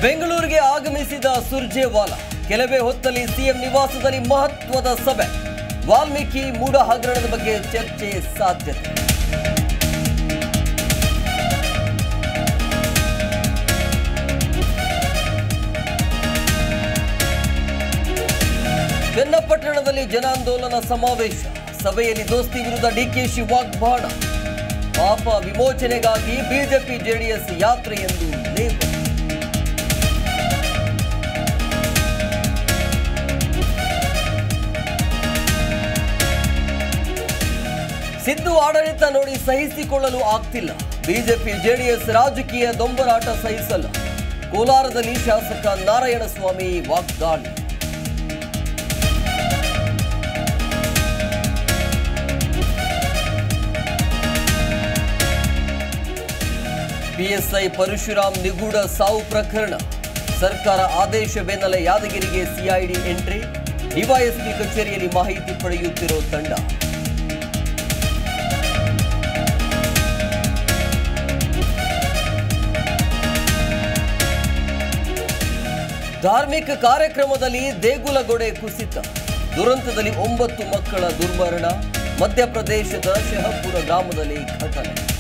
ಬೆಂಗಳೂರಿಗೆ ಆಗಮಿಸಿದ ಸುರ್ಜೇವಾಲಾ ಕೆಲವೇ ಹೊತ್ತಲ್ಲಿ ಸಿಎಂ ನಿವಾಸದಲ್ಲಿ ಮಹತ್ವದ ಸಭೆ ವಾಲ್ಮೀಕಿ ಮೂಡ ಹಗರಣದ ಬಗ್ಗೆ ಚರ್ಚೆ ಸಾಧ್ಯತೆ ಚನ್ನಪಟ್ಟಣದಲ್ಲಿ ಜನಾಂದೋಲನ ಸಮಾವೇಶ ಸಭೆಯಲ್ಲಿ ದೋಸ್ತಿ ವಿರುದ್ಧ ಡಿಕೆಶಿ ವಾಗ್ಬಾಣ ಪಾಪ ವಿಮೋಚನೆಗಾಗಿ ಬಿಜೆಪಿ ಜೆಡಿಎಸ್ ಯಾತ್ರೆ ಎಂದು ಲೇಬಲ್ ಸಿದ್ದು ಆಡಳಿತ ನೋಡಿ ಸಹಿಸಿಕೊಳ್ಳಲು ಆಗ್ತಿಲ್ಲ ಬಿಜೆಪಿ ಜೆಡಿಎಸ್ ರಾಜಕೀಯ ದೊಂಬರಾಟ ಸಹಿಸಲ್ಲ ಕೋಲಾರದಲ್ಲಿ ಶಾಸಕ ನಾರಾಯಣಸ್ವಾಮಿ ವಾಗ್ದಾಳಿ ಪಿಎಸ್ಐ ಪರಶುರಾಮ್ ನಿಗೂಢ ಸಾವು ಪ್ರಕರಣ ಸರ್ಕಾರ ಆದೇಶ ಬೆನ್ನಲ್ಲೇ ಯಾದಗಿರಿಗೆ ಸಿಐಡಿ ಎಂಟ್ರಿ ಡಿವೈಎಸ್ಪಿ ಕಚೇರಿಯಲ್ಲಿ ಮಾಹಿತಿ ಪಡೆಯುತ್ತಿರೋ ತಂಡ ಧಾರ್ಮಿಕ ಕಾರ್ಯಕ್ರಮದಲ್ಲಿ ದೇಗುಲಗೊಡೆ ಕುಸಿತ ದುರಂತದಲ್ಲಿ ಒಂಬತ್ತು ಮಕ್ಕಳ ದುರ್ಮರಣ ಮಧ್ಯಪ್ರದೇಶದ ಶಹಪುರ ಗ್ರಾಮದಲ್ಲಿ ಘಟನೆ